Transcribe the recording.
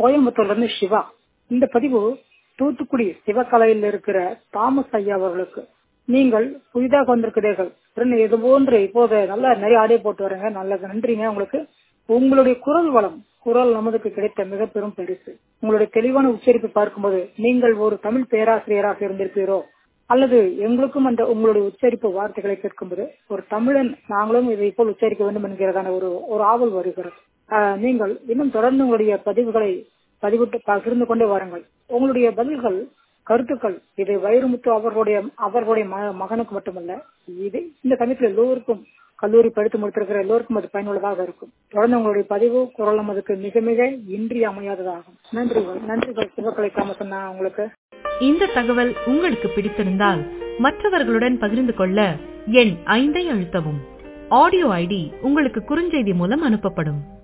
கோயம்புத்தூர்ல இருந்து சிவா இந்த பதிவு தூத்துக்குடி சிவகலையில் இருக்கிற தாமஸ் ஐயா அவர்களுக்கு நீங்கள் புதிதாக வந்திருக்கிறீர்கள் இது போன்று இப்போது நல்லா நிறைய ஆடியோ போட்டு வரேங்க நல்லது நன்றிங்க உங்களுக்கு உங்களுடைய குரல் வளம் குரல் நமதுக்கு கிடைத்த மிக பெரும் பரிசு உங்களுடைய தெளிவான உச்சரிப்பு பார்க்கும்போது நீங்கள் ஒரு தமிழ் பேராசிரியராக இருந்திருப்பீரோ அல்லது எங்களுக்கும் அந்த உங்களுடைய உச்சரிப்பு வார்த்தைகளை கேட்கும்போது ஒரு தமிழன் நாங்களும் இதை போல் உச்சரிக்க வேண்டும் என்கிறதான ஒரு ஒரு ஆவல் வருகிறது நீங்கள் இன்னும் தொடர்ந்து உங்களுடைய பதிவுகளை பதிவிட்டு பகிர்ந்து கொண்டே வாருங்கள் உங்களுடைய பதில்கள் கருத்துக்கள் இது வைரமுத்து அவர்களுடைய அவர்களுடைய மகனுக்கு மட்டுமல்ல இது இந்த சமயத்தில் எல்லோருக்கும் கல்லூரி படித்து முடித்திருக்கிற எல்லோருக்கும் அது பயனுள்ளதாக இருக்கும் தொடர்ந்து உங்களுடைய பதிவு குரல் நமதுக்கு மிக மிக இன்றியமையாததாகும் நன்றிகள் நன்றிகள் சிவக்கலை காமசன் உங்களுக்கு இந்த தகவல் உங்களுக்கு பிடித்திருந்தால் மற்றவர்களுடன் பகிர்ந்து கொள்ள எண் ஐந்தை அழுத்தவும் ஆடியோ ஐடி உங்களுக்கு குறுஞ்செய்தி மூலம் அனுப்பப்படும்